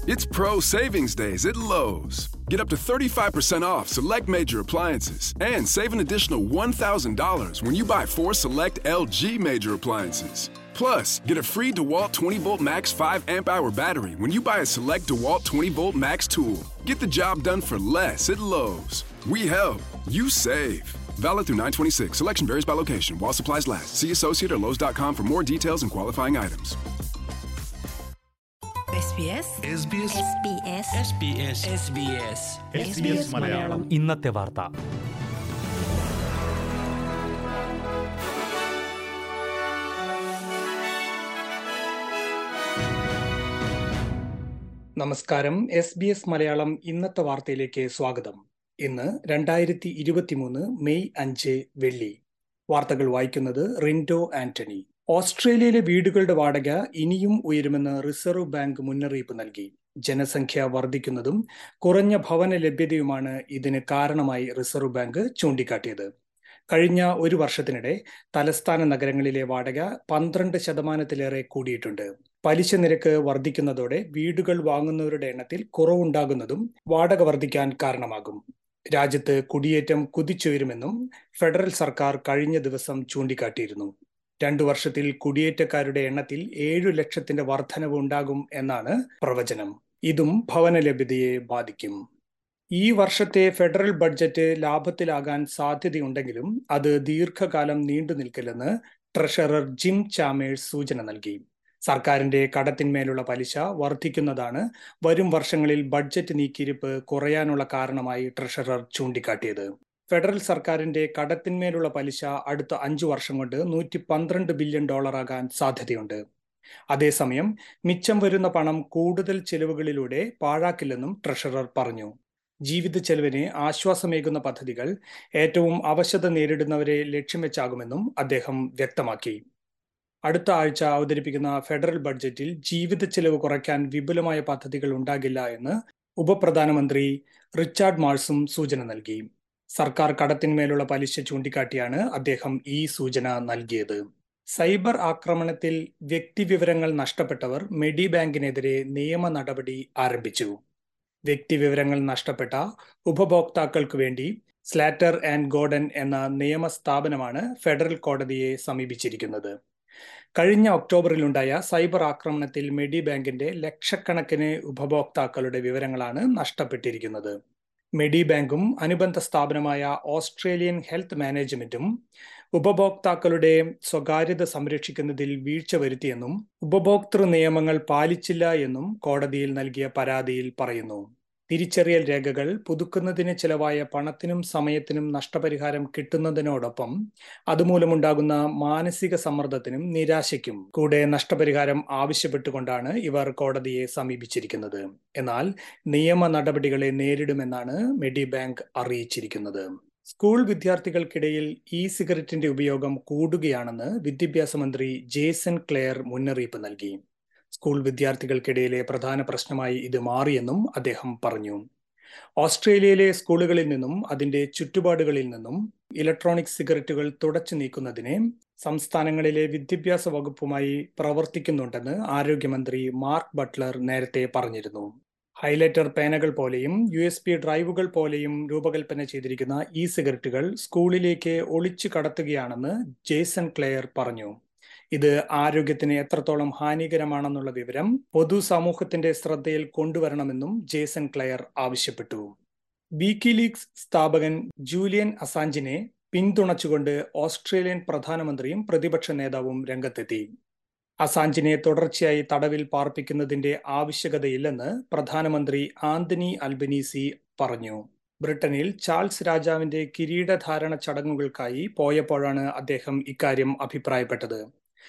It's Pro Savings Days at Lowe's. Get up to 35% off select major appliances and save an additional $1,000 when you buy four select LG major appliances. Plus, get a free DeWalt 20 volt max 5 amp hour battery when you buy a select DeWalt 20 volt max tool. Get the job done for less at Lowe's. We help, you save. Valid through 926. Selection varies by location while supplies last. See associate or Lowe's.com for more details and qualifying items. SBS SBS SBS SBS SBS Malayalam ഇന്നത്തെ വാർത്ത നമസ്കാരം S B S Malayalam ഇന്നത്തെ വാർത്തയിലേക്ക് സ്വാഗതം ഇന്ന് രണ്ടായിരത്തി ഇരുപത്തിമൂന്ന് May അഞ്ച് വെള്ളി വാർത്തകൾ വായിക്കുന്നത് റിൻഡോ ആന്റണി ഓസ്ട്രേലിയയിലെ വീടുകളുടെ വാടക ഇനിയും ഉയരുമെന്ന് റിസർവ് ബാങ്ക് മുന്നറിയിപ്പ് നൽകി ജനസംഖ്യ വർദ്ധിക്കുന്നതും കുറഞ്ഞ ഭവന ലഭ്യതയുമാണ് ഇതിന് കാരണമായി റിസർവ് ബാങ്ക് ചൂണ്ടിക്കാട്ടിയത് കഴിഞ്ഞ ഒരു വർഷത്തിനിടെ തലസ്ഥാന നഗരങ്ങളിലെ വാടക പന്ത്രണ്ട് ശതമാനത്തിലേറെ കൂടിയിട്ടുണ്ട് പലിശ നിരക്ക് വർദ്ധിക്കുന്നതോടെ വീടുകൾ വാങ്ങുന്നവരുടെ എണ്ണത്തിൽ കുറവുണ്ടാകുന്നതും വാടക വർദ്ധിക്കാൻ കാരണമാകും രാജ്യത്ത് കുടിയേറ്റം കുതിച്ചുയരുമെന്നും ഫെഡറൽ സർക്കാർ കഴിഞ്ഞ ദിവസം ചൂണ്ടിക്കാട്ടിയിരുന്നു രണ്ടു വർഷത്തിൽ കുടിയേറ്റക്കാരുടെ എണ്ണത്തിൽ ഏഴു ലക്ഷത്തിന്റെ വർധനവ് ഉണ്ടാകും എന്നാണ് പ്രവചനം ഇതും ഭവന ലഭ്യതയെ ബാധിക്കും ഈ വർഷത്തെ ഫെഡറൽ ബഡ്ജറ്റ് ലാഭത്തിലാകാൻ സാധ്യതയുണ്ടെങ്കിലും അത് ദീർഘകാലം നീണ്ടു നിൽക്കില്ലെന്ന് ട്രഷറർ ജിം ചാമേഴ്സ് സൂചന നൽകി സർക്കാരിന്റെ കടത്തിന്മേലുള്ള പലിശ വർദ്ധിക്കുന്നതാണ് വരും വർഷങ്ങളിൽ ബഡ്ജറ്റ് നീക്കിയിരിപ്പ് കുറയാനുള്ള കാരണമായി ട്രഷറർ ചൂണ്ടിക്കാട്ടിയത് ഫെഡറൽ സർക്കാരിന്റെ കടത്തിന്മേലുള്ള പലിശ അടുത്ത അഞ്ചു വർഷം കൊണ്ട് നൂറ്റി പന്ത്രണ്ട് ബില്യൺ ഡോളറാകാൻ സാധ്യതയുണ്ട് അതേസമയം മിച്ചം വരുന്ന പണം കൂടുതൽ ചെലവുകളിലൂടെ പാഴാക്കില്ലെന്നും ട്രഷറർ പറഞ്ഞു ജീവിത ചെലവിന് ആശ്വാസമേകുന്ന പദ്ധതികൾ ഏറ്റവും അവശത നേരിടുന്നവരെ ലക്ഷ്യം വെച്ചാകുമെന്നും അദ്ദേഹം വ്യക്തമാക്കി അടുത്ത ആഴ്ച അവതരിപ്പിക്കുന്ന ഫെഡറൽ ബഡ്ജറ്റിൽ ജീവിത ചെലവ് കുറയ്ക്കാൻ വിപുലമായ പദ്ധതികൾ ഉണ്ടാകില്ല എന്ന് ഉപപ്രധാനമന്ത്രി റിച്ചാർഡ് മാൾസും സൂചന നൽകി സർക്കാർ കടത്തിന്മേലുള്ള പലിശ ചൂണ്ടിക്കാട്ടിയാണ് അദ്ദേഹം ഈ സൂചന നൽകിയത് സൈബർ ആക്രമണത്തിൽ വ്യക്തിവിവരങ്ങൾ നഷ്ടപ്പെട്ടവർ മെഡി ബാങ്കിനെതിരെ നിയമ നടപടി ആരംഭിച്ചു വ്യക്തിവിവരങ്ങൾ നഷ്ടപ്പെട്ട ഉപഭോക്താക്കൾക്ക് വേണ്ടി സ്ലാറ്റർ ആൻഡ് ഗോർഡൻ എന്ന നിയമ സ്ഥാപനമാണ് ഫെഡറൽ കോടതിയെ സമീപിച്ചിരിക്കുന്നത് കഴിഞ്ഞ ഒക്ടോബറിലുണ്ടായ സൈബർ ആക്രമണത്തിൽ മെഡി ബാങ്കിന്റെ ലക്ഷക്കണക്കിന് ഉപഭോക്താക്കളുടെ വിവരങ്ങളാണ് നഷ്ടപ്പെട്ടിരിക്കുന്നത് മെഡി ബാങ്കും അനുബന്ധ സ്ഥാപനമായ ഓസ്ട്രേലിയൻ ഹെൽത്ത് മാനേജ്മെന്റും ഉപഭോക്താക്കളുടെ സ്വകാര്യത സംരക്ഷിക്കുന്നതിൽ വീഴ്ച വരുത്തിയെന്നും ഉപഭോക്തൃ നിയമങ്ങൾ പാലിച്ചില്ല എന്നും കോടതിയിൽ നൽകിയ പരാതിയിൽ പറയുന്നു തിരിച്ചറിയൽ രേഖകൾ പുതുക്കുന്നതിന് ചിലവായ പണത്തിനും സമയത്തിനും നഷ്ടപരിഹാരം കിട്ടുന്നതിനോടൊപ്പം അതുമൂലമുണ്ടാകുന്ന മാനസിക സമ്മർദ്ദത്തിനും നിരാശയ്ക്കും കൂടെ നഷ്ടപരിഹാരം ആവശ്യപ്പെട്ടുകൊണ്ടാണ് ഇവർ കോടതിയെ സമീപിച്ചിരിക്കുന്നത് എന്നാൽ നിയമ നടപടികളെ നേരിടുമെന്നാണ് മെഡി ബാങ്ക് അറിയിച്ചിരിക്കുന്നത് സ്കൂൾ വിദ്യാർത്ഥികൾക്കിടയിൽ ഇ സിഗരറ്റിന്റെ ഉപയോഗം കൂടുകയാണെന്ന് വിദ്യാഭ്യാസ മന്ത്രി ജേസൺ ക്ലെയർ മുന്നറിയിപ്പ് നൽകി സ്കൂൾ വിദ്യാർത്ഥികൾക്കിടയിലെ പ്രധാന പ്രശ്നമായി ഇത് മാറിയെന്നും അദ്ദേഹം പറഞ്ഞു ഓസ്ട്രേലിയയിലെ സ്കൂളുകളിൽ നിന്നും അതിന്റെ ചുറ്റുപാടുകളിൽ നിന്നും ഇലക്ട്രോണിക് സിഗരറ്റുകൾ തുടച്ചു നീക്കുന്നതിന് സംസ്ഥാനങ്ങളിലെ വിദ്യാഭ്യാസ വകുപ്പുമായി പ്രവർത്തിക്കുന്നുണ്ടെന്ന് ആരോഗ്യമന്ത്രി മാർക്ക് ബട്ട്ലർ നേരത്തെ പറഞ്ഞിരുന്നു ഹൈലൈറ്റർ പേനകൾ പോലെയും യു എസ് പി ഡ്രൈവുകൾ പോലെയും രൂപകൽപ്പന ചെയ്തിരിക്കുന്ന ഇ സിഗരറ്റുകൾ സ്കൂളിലേക്ക് ഒളിച്ചു കടത്തുകയാണെന്ന് ജേസൺ ക്ലെയർ പറഞ്ഞു ഇത് ആരോഗ്യത്തിന് എത്രത്തോളം ഹാനികരമാണെന്നുള്ള വിവരം പൊതുസമൂഹത്തിന്റെ ശ്രദ്ധയിൽ കൊണ്ടുവരണമെന്നും ജേസൺ ക്ലെയർ ആവശ്യപ്പെട്ടു വിക്കിലീഗ്സ് സ്ഥാപകൻ ജൂലിയൻ അസാഞ്ചിനെ പിന്തുണച്ചുകൊണ്ട് ഓസ്ട്രേലിയൻ പ്രധാനമന്ത്രിയും പ്രതിപക്ഷ നേതാവും രംഗത്തെത്തി അസാഞ്ചിനെ തുടർച്ചയായി തടവിൽ പാർപ്പിക്കുന്നതിന്റെ ആവശ്യകതയില്ലെന്ന് പ്രധാനമന്ത്രി ആന്റണി അൽബനീസി പറഞ്ഞു ബ്രിട്ടനിൽ ചാൾസ് രാജാവിന്റെ കിരീടധാരണ ചടങ്ങുകൾക്കായി പോയപ്പോഴാണ് അദ്ദേഹം ഇക്കാര്യം അഭിപ്രായപ്പെട്ടത്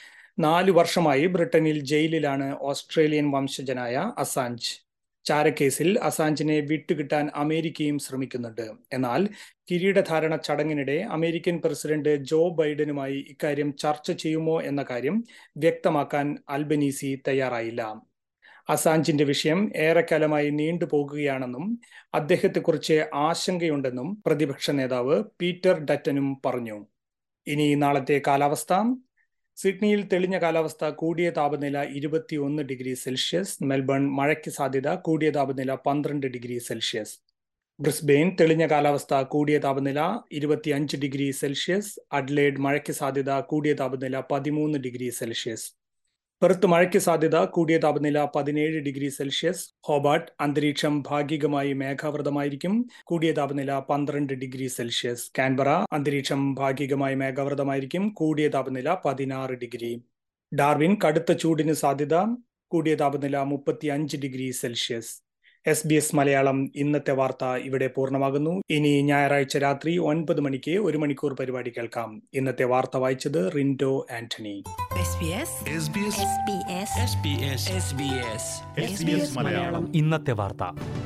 നാലു വർഷമായി ബ്രിട്ടനിൽ ജയിലിലാണ് ഓസ്ട്രേലിയൻ വംശജനായ അസാഞ്ച് ചാരക്കേസിൽ അസാഞ്ചിനെ വിട്ടുകിട്ടാൻ അമേരിക്കയും ശ്രമിക്കുന്നുണ്ട് എന്നാൽ കിരീടധാരണ ചടങ്ങിനിടെ അമേരിക്കൻ പ്രസിഡന്റ് ജോ ബൈഡനുമായി ഇക്കാര്യം ചർച്ച ചെയ്യുമോ എന്ന കാര്യം വ്യക്തമാക്കാൻ അൽബനീസി തയ്യാറായില്ല അസാഞ്ചിന്റെ വിഷയം ഏറെക്കാലമായി നീണ്ടുപോകുകയാണെന്നും അദ്ദേഹത്തെക്കുറിച്ച് ആശങ്കയുണ്ടെന്നും പ്രതിപക്ഷ നേതാവ് പീറ്റർ ഡറ്റനും പറഞ്ഞു ഇനി നാളത്തെ കാലാവസ്ഥ സിഡ്നിയിൽ തെളിഞ്ഞ കാലാവസ്ഥ കൂടിയ താപനില ഇരുപത്തിയൊന്ന് ഡിഗ്രി സെൽഷ്യസ് മെൽബൺ മഴയ്ക്ക് സാധ്യത കൂടിയ താപനില പന്ത്രണ്ട് ഡിഗ്രി സെൽഷ്യസ് ബ്രിസ്ബെയിൻ തെളിഞ്ഞ കാലാവസ്ഥ കൂടിയ താപനില ഇരുപത്തിയഞ്ച് ഡിഗ്രി സെൽഷ്യസ് അഡ്ലേഡ് മഴയ്ക്ക് സാധ്യത കൂടിയ താപനില പതിമൂന്ന് ഡിഗ്രി സെൽഷ്യസ് പെർത്ത് മഴയ്ക്ക് സാധ്യത കൂടിയ താപനില പതിനേഴ് ഡിഗ്രി സെൽഷ്യസ് ഹോബാർട്ട് അന്തരീക്ഷം ഭാഗികമായി മേഘാവൃതമായിരിക്കും കൂടിയ താപനില പന്ത്രണ്ട് ഡിഗ്രി സെൽഷ്യസ് കാൻബറ അന്തരീക്ഷം ഭാഗികമായി മേഘാവൃതമായിരിക്കും കൂടിയ താപനില പതിനാറ് ഡിഗ്രി ഡാർവിൻ കടുത്ത ചൂടിന് സാധ്യത കൂടിയ താപനില മുപ്പത്തി അഞ്ച് degree Celsius S B S Malayalam ഇന്നത്തെ വാർത്ത ഇവിടെ പൂർണ്ണമാകുന്നു ഇനി ഞായറാഴ്ച രാത്രി ഒൻപത് മണിക്ക് ഒരു മണിക്കൂർ പരിപാടി കേൾക്കാം ഇന്നത്തെ വാർത്ത വായിച്ചത് Rindo Antony SBS SBS SBS SBS SBS Malayalam ഇന്നത്തെ വാർത്ത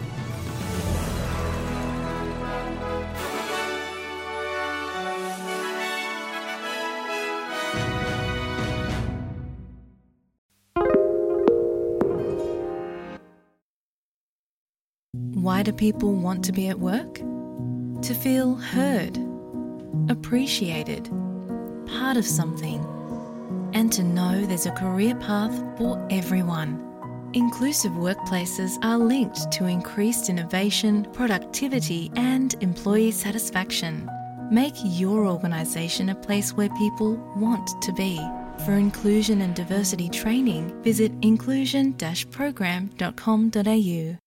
Why do people want to be at work? To feel heard, appreciated, part of something, and to know there's a career path for everyone. Inclusive workplaces are linked to increased innovation, productivity, and employee satisfaction. Make your organisation a place where people want to be. For inclusion and diversity training, visit inclusion-program.com.au.